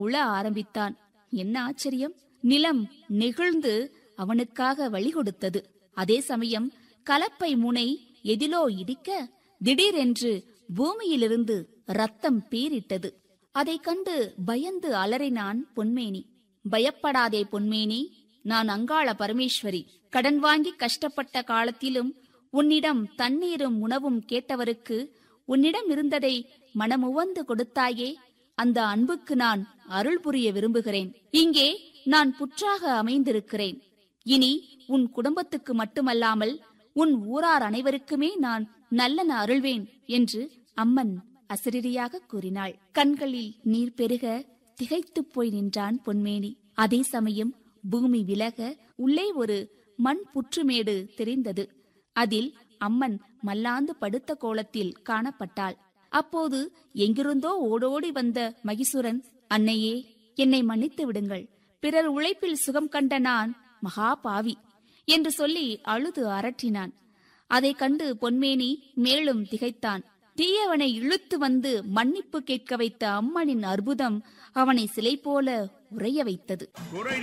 உழ ஆரம்பித்தான் என்ன ஆச்சரியம் நிலம் நெகிழ்ந்து அவனுக்காக வழி கொடுத்தது அதே சமயம் கலப்பை முனை எதிலோ இடிக்க திடீரென்று பூமியிலிருந்து ரத்தம் பீரிட்டது அதைக் கண்டு பயந்து அலறினான் பொன்மேனி பயப்படாதே பொன்மேனி நான் அங்காள பரமேஸ்வரி கடன் வாங்கி கஷ்டப்பட்ட காலத்திலும் உன்னிடம் தண்ணீரும் உணவும் கேட்டவருக்கு உன்னிடம் இருந்ததை மனமுவந்து கொடுத்தாயே அந்த அன்புக்கு நான் அருள் புரிய விரும்புகிறேன் இங்கே நான் புற்றாக அமைந்திருக்கிறேன் இனி உன் குடும்பத்துக்கு மட்டுமல்லாமல் உன் ஊரார் அனைவருக்குமே நான் நல்லன அருள்வேன் என்று அம்மன் அசரீரியாக கூறினாள் கண்களில் நீர் பெருக திகைத்துப் போய் நின்றான் பொன்மேனி அதே சமயம் பூமி விலக உள்ளே ஒரு மண் புற்றுமேடு தெரிந்தது அதில் அம்மன் மல்லாந்து படுத்த கோலத்தில் காணப்பட்டாள் அப்போது எங்கிருந்தோ ஓடோடி வந்த மகிசுரன் அன்னையே என்னை மன்னித்து விடுங்கள் பிறர் உழைப்பில் சுகம் கண்ட நான் மகா பாவி என்று சொல்லி அழுது அரற்றினான் அதைக் கண்டு பொன்மேனி மேலும் திகைத்தான் தீயவனை இழுத்து வந்து மன்னிப்பு கேட்க வைத்த அம்மனின் அற்புதம் அவனை சிலை போல உறைய வைத்தது